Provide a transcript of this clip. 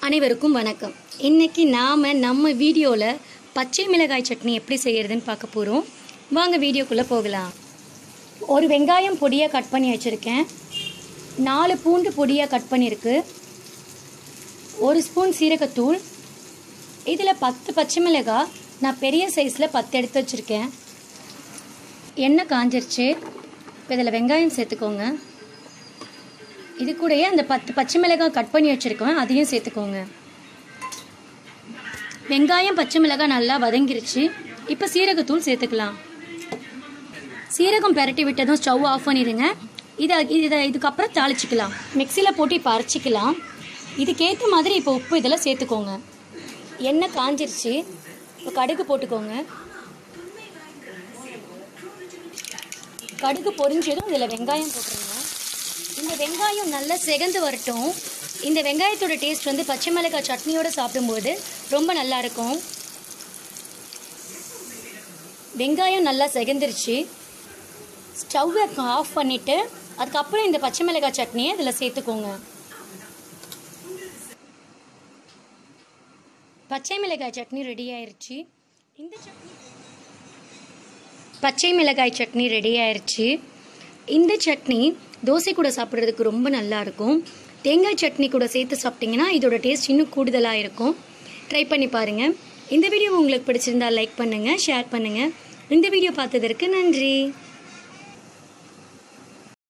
அனைவருக்கும் வணக்கம் இன்னைக்கு நாம் நம்ம வீடியோவில் பச்சை மிளகாய் சட்னி எப்படி செய்கிறதுன்னு பார்க்க போகிறோம் வாங்க வீடியோக்குள்ளே போகலாம் ஒரு வெங்காயம் பொடியாக கட் பண்ணி வச்சுருக்கேன் நாலு பூண்டு பொடியாக கட் பண்ணியிருக்கு ஒரு ஸ்பூன் சீரகத்தூள் இதில் பத்து பச்சை மிளகாய் நான் பெரிய சைஸில் பத்து எடுத்து வச்சுருக்கேன் எண்ணெய் காஞ்சிருச்சு இப்போ இதில் வெங்காயம் சேர்த்துக்கோங்க இது கூடயே அந்த பத்து பச்சை மிளகாய் கட் பண்ணி வச்சுருக்கோம் அதையும் சேர்த்துக்கோங்க வெங்காயம் பச்சை மிளகாய் நல்லா வதங்கிருச்சு இப்போ சீரகத்தூள் சேர்த்துக்கலாம் சீரகம் பெரட்டி விட்டதும் ஸ்டவ் ஆஃப் பண்ணிடுங்க இதை இதை இதுக்கப்புறம் தாளிச்சிக்கலாம் மிக்சியில் போட்டு இப்போ அரைச்சிக்கலாம் இதுக்கேற்ற மாதிரி இப்போ உப்பு இதில் சேர்த்துக்கோங்க எண்ணெய் காஞ்சிருச்சு இப்போ கடுகு போட்டுக்கோங்க கடுகு பொரிஞ்சதும் இதில் வெங்காயம் போட்டுருங்க இந்த வெங்காயம் நல்லா செகந்து வரட்டும் இந்த வெங்காயத்தோட டேஸ்ட் வந்து பச்சை மிளகாய் சட்னியோட சாப்பிடும்போது ரொம்ப நல்லா இருக்கும் வெங்காயம் நல்லா செகந்துருச்சு ஸ்டவ்வை ஆஃப் பண்ணிவிட்டு அதுக்கப்புறம் இந்த பச்சை மிளகாய் சட்னியை இதில் சேர்த்துக்கோங்க பச்சை மிளகாய் சட்னி ரெடி ஆயிருச்சு இந்த சட்னி பச்சை மிளகாய் சட்னி ரெடி ஆயிருச்சு இந்த சட்னி தோசை கூட சாப்பிட்றதுக்கு ரொம்ப நல்லா இருக்கும் தேங்காய் சட்னி கூட சேர்த்து சாப்பிட்டிங்கன்னா இதோட டேஸ்ட் இன்னும் கூடுதலாக இருக்கும் ட்ரை பண்ணி பாருங்கள் இந்த வீடியோ உங்களுக்கு பிடிச்சிருந்தா லைக் பண்ணுங்கள் ஷேர் பண்ணுங்கள் இந்த வீடியோ பார்த்ததற்கு நன்றி